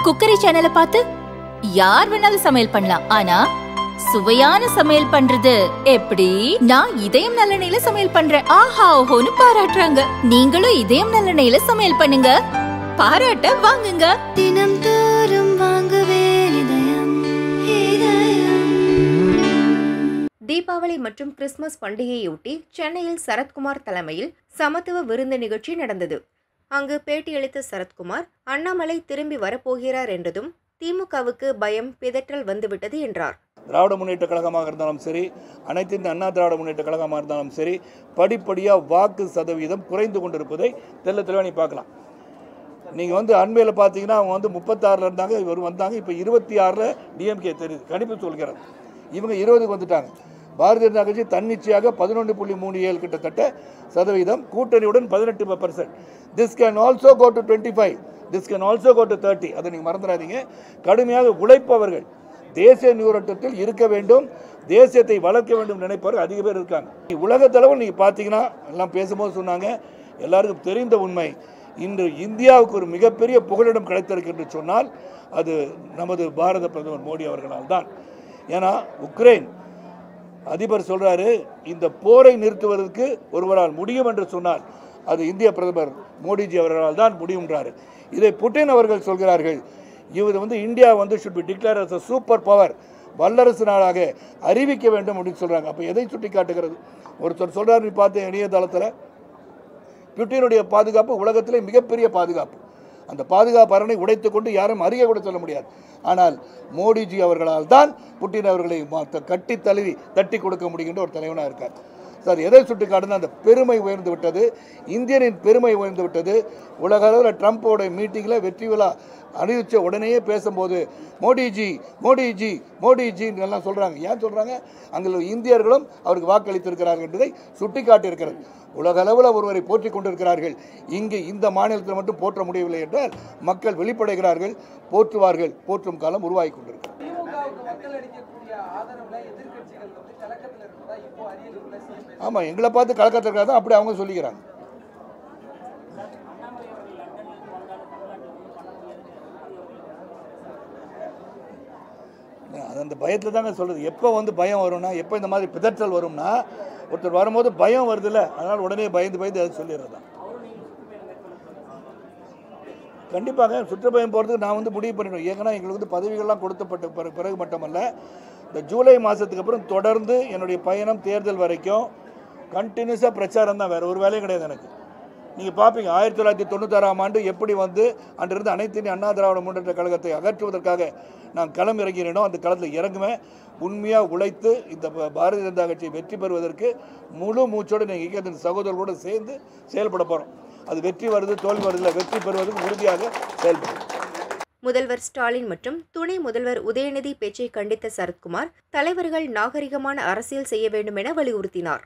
cookery சேனலை பார்த்து யார் வேணாலும் சமையல் பண்ணலாம் ஆனா சுவையான சமையல் பண்றது எப்படி நான் இதயம் நல்லெண்ணெயில சமையல் பண்றேன் ஆஹா ஓஹோன்னு பாராட்டுறாங்க நீங்களும் இதயம் நல்லெண்ணெயில சமையல் பண்ணுங்க பாராட்ட வாங்குங்க தினம் தோறும் வாங்குவே இதயம் இதயம் தீபாவளி மற்றும் கிறிஸ்துமஸ் பண்டிகையொட்டி சென்னையில் சரத்குமார் தலைமையில் சமத்துவ விருந்து நிகழ்ச்சி நடந்தது அங்கு பேட்டியளித்த சரத்குமார் அண்ணாமலை திரும்பி வரப்போகிறார் என்றதும் திமுகவுக்கு பயம் பிதற்றல் வந்துவிட்டது என்றார் திராவிட முன்னேற்ற கழகமாக இருந்தாலும் சரி அனைத்து இந்த அண்ணா திராவிட முன்னேற்ற கழகமாக இருந்தாலும் சரி படிப்படியாக வாக்கு சதவீதம் குறைந்து கொண்டிருப்பதை தெல்ல தெளிவாக நீ பார்க்கலாம் நீங்கள் வந்து அண்மையில் பார்த்தீங்கன்னா அவங்க வந்து முப்பத்தாறில் இருந்தாங்க இவர் வந்தாங்க இப்போ இருபத்தி ஆறில் டிஎம்கே தெரியுது கணிப்பு சொல்கிறது இவங்க இருபதுக்கு வந்துட்டாங்க பாரதிய ஜனதா கட்சி தன்னிச்சையாக பதினொன்று புள்ளி மூணு ஏழு கிட்டத்தட்ட சதவீதம் கூட்டணியுடன் பதினெட்டு percent this can also go to twenty five this can also go to thirty அதை நீங்கள் மறந்துடாதீங்க கடுமையாக உழைப்பவர்கள் தேசிய நீரோட்டத்தில் இருக்க வேண்டும் தேசியத்தை வளர்க்க வேண்டும் நினைப்பவர்கள் அதிக பேர் இருக்காங்க உலகத்தளவில் நீங்கள் பார்த்தீங்கன்னா எல்லாம் பேசும்போது சொன்னாங்க எல்லாருக்கும் தெரிந்த உண்மை இன்று இந்தியாவுக்கு ஒரு மிகப்பெரிய புகலிடம் கிடைத்திருக்கு என்று சொன்னால் அது நமது பாரத பிரதமர் மோடி அவர்களால் தான் ஏன்னா உக்ரைன் அதிபர் சொல்றாரு இந்த போரை நிறுத்துவதற்கு ஒருவரால் முடியும் என்று சொன்னால் அது இந்திய பிரதமர் மோடிஜி அவர்களால் தான் முடியும்ன்றாரு இதை புட்டின் அவர்கள் சொல்கிறார்கள் இவர் வந்து இந்தியா வந்து should be declare as a super power வல்லரசு நாடாக அறிவிக்க வேண்டும் அப்படின்னு சொல்றாங்க அப்போ எதை சுட்டி காட்டுகிறது ஒருத்தர் சொல்றாரு நீ பார்த்து இணையதளத்தில் புட்டினுடைய பாதுகாப்பு உலகத்திலே மிகப்பெரிய பாதுகாப்பு அந்த பாதுகாப்பு அரணை உடைத்துக் கொண்டு யாரும் அறிய கூட சொல்ல முடியாது ஆனால் மோடிஜி அவர்களால் தான் புட்டின் அவர்களை ம- கட்டி தழுவி தட்டி கொடுக்க முடிகின்ற ஒரு தலைவனாக இருக்கார் சார் எதை சுட்டி காட்டுனா அந்த பெருமை உயர்ந்து விட்டது இந்தியனின் பெருமை உயர்ந்து விட்டது உலக அளவில் ட்ரம்ப்போட மீட்டிங்கில் வெற்றி விழா அறிவித்த உடனேயே பேசும்போது மோடிஜி மோடிஜி மோடிஜின்னு எல்லாம் சொல்கிறாங்க ஏன் சொல்கிறாங்க அங்கே இந்தியர்களும் அவருக்கு வாக்களித்திருக்கிறார்கள் என்பதை சுட்டி காட்டியிருக்கிறது உலக அளவில் ஒருவரை போற்றிக் கொண்டிருக்கிறார்கள் இங்கு இந்த மாநிலத்தில் மட்டும் போற்ற முடியவில்லை என்றால் மக்கள் வெளிப்படைகிறார்கள் போற்றுவார்கள் போற்றும் காலம் உருவாகி கொண்டிருக்கிறது திமுகவுக்கு மக்கள் அளிக்கக்கூடிய ஆதரவுல எதிர்க்கட்சிகள் வந்து கலக்கத்தில் இருப்பதா இப்போ அரியலூர்ல சிஎம் ஆமாம் எங்களை பார்த்து கலக்கத்திற்காக தான் அப்படி அவங்க சொல்லிக்கிறாங்க அது அந்த பயத்தில் தாங்க சொல்கிறது எப்போ வந்து பயம் வரும்னா எப்போ இந்த மாதிரி பிதற்றல் வரும்னா ஒருத்தர் வரும்போது பயம் வருதுல்ல அதனால் உடனே பயந்து பயந்து அதை சொல்லிடுறது தான் கண்டிப்பாக சுற்றுப்பயணம் போகிறதுக்கு நான் வந்து முடிவு பண்ணிடுவேன் ஏன்னா எங்களுக்கு வந்து பதவிகள்லாம் கொடுத்தப்பட்ட பிறகு பிறகு மட்டுமல்ல இந்த ஜூலை மாதத்துக்கு அப்புறம் தொடர்ந்து என்னுடைய பயணம் தேர்தல் வரைக்கும் கண்டினியூஸாக பிரச்சாரம் தான் வேறு ஒரு வேலையும் கிடையாது எனக்கு நீங்கள் பார்ப்பீங்க ஆயிரத்தி தொள்ளாயிரத்தி தொண்ணூத்தாறாம் ஆண்டு எப்படி வந்து அன்றிருந்து அனைத்து இந்திய அண்ணா திராவிட முன்னேற்ற கழகத்தை அகற்றுவதற்காக நான் களம் இறங்கினோ அந்த களத்தில் இறங்குவேன் உண்மையாக உழைத்து இந்த ப- பாரதிய ஜனதா கட்சியை வெற்றி பெறுவதற்கு முழு மூச்சோடு நீங்கள் இங்கே சகோதரர்களோடு சேர்ந்து செயல்பட போகிறோம் அது வெற்றி வருது தோல்வி வருதில்ல வெற்றி பெறுவதற்கு உறுதியாக செயல்படும் முதல்வர் ஸ்டாலின் மற்றும் துணை முதல்வர் உதயநிதி பேச்சை கண்டித்த சரத்குமார் தலைவர்கள் நாகரிகமான அரசியல் செய்ய வேண்டும் என வலியுறுத்தினார்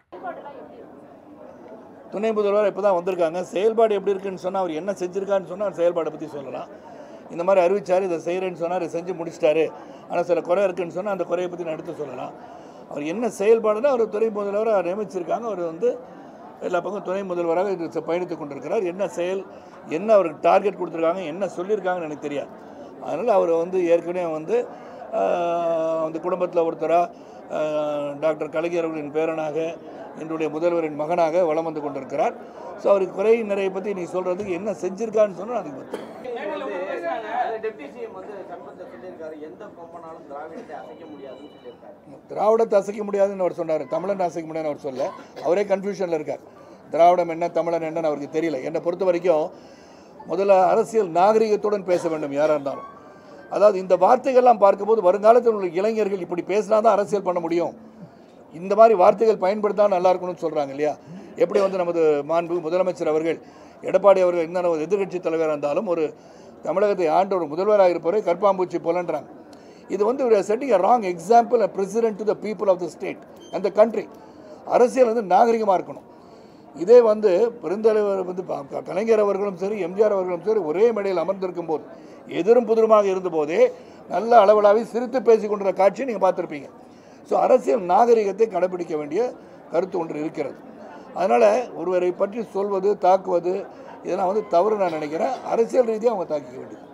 துணை முதல்வர் இப்போ தான் வந்திருக்காங்க செயல்பாடு எப்படி இருக்குன்னு சொன்னால் அவர் என்ன செஞ்சிருக்காருன்னு சொன்னால் அவர் செயல்பாடை பற்றி சொல்லலாம் இந்த மாதிரி அறிவிச்சார் இதை செய்கிறேன்னு சொன்னார் இதை செஞ்சு முடிச்சிட்டாரு ஆனால் சில குறை இருக்குன்னு சொன்னால் அந்த குறையை பற்றி நான் எடுத்து சொல்லலாம் அவர் என்ன செயல்பாடுனா அவர் துணை முதல்வராக நியமிச்சிருக்காங்க அவர் வந்து எல்லா பக்கம் துணை முதல்வராக இது பயணித்து கொண்டிருக்கிறார் என்ன செயல் என்ன அவருக்கு டார்கெட் கொடுத்துருக்காங்க என்ன சொல்லியிருக்காங்கன்னு எனக்கு தெரியாது அதனால் அவர் வந்து ஏற்கனவே வந்து ஆஹ், அந்த குடும்பத்தில் ஒருத்தராக டாக்டர் கலைஞர் அவர்களின் பேரனாக என்னுடைய முதல்வரின் மகனாக வலம் வந்து கொண்டிருக்கிறார் ஸோ அவருக்கு குறை நிறைய பற்றி நீ சொல்கிறதுக்கு என்ன செஞ்சிருக்கான்னு சொன்னால் அதுக்கு பற்றி டெப்டி சிஎம் வந்து சம்பந்தத்தை சொல்லியிருக்காரு எந்த கொம்பனாலும் திராவிடத்தை அசைக்க முடியாதுன்னு சொல்லியிருக்காரு திராவிடத்தை அசைக்க முடியாதுன்னு அவர் சொன்னார் தமிழன் அசைக்க முடியாதுன்னு அவர் சொல்ல அவரே கன்ஃபியூஷனில் இருக்கார் திராவிடம் என்ன தமிழன் என்னன்னு அவருக்கு தெரியல என்னை பொறுத்த வரைக்கும் முதல்ல அரசியல் நாகரிகத்துடன் பேச வேண்டும் யாராக இருந்தாலும் அதாவது இந்த வார்த்தைகள்லாம் பார்க்கும்போது வருங்காலத்தில் உள்ள இளைஞர்கள் இப்படி பேசினா தான் அரசியல் பண்ண முடியும் இந்த மாதிரி வார்த்தைகள் பயன்படுத்தா நல்லா இருக்கணும்னு சொல்கிறாங்க இல்லையா எப்படி வந்து நமது மாண்பு முதலமைச்சர் அவர்கள் எடப்பாடி அவர்கள் என்ன எதிர்க்கட்சி தலைவராக இருந்தாலும் ஒரு தமிழகத்தை ஆண்ட ஒரு முதல்வராக இருப்பவரை கற்பாம்பூச்சி போலன்றாங்க இது வந்து setting a wrong example a president to the people of the state and the country அரசியல் வந்து நாகரிகமாக இருக்கணும் இதே வந்து பெருந்தலைவர் வந்து ப- க- கலைஞர் அவர்களும் சரி எம்ஜிஆர் அவர்களும் சரி ஒரே மேடையில் அமர்ந்திருக்கும் போது எதிரும் புதிருமாக இருந்தபோதே நல்ல அளவலாவி சிரித்து பேசி கொண்டிருந்த காட்சியை நீங்கள் பார்த்துருப்பீங்க ஸோ அரசியல் நாகரிகத்தை கடைபிடிக்க வேண்டிய கருத்து ஒன்று இருக்கிறது அதனால் ஒருவரை பற்றி சொல்வது தாக்குவது இதெல்லாம் வந்து தவறு நான் நினைக்கிறேன் அரசியல் ரீதியாக அவங்க தாக்கிக்க வேண்டியது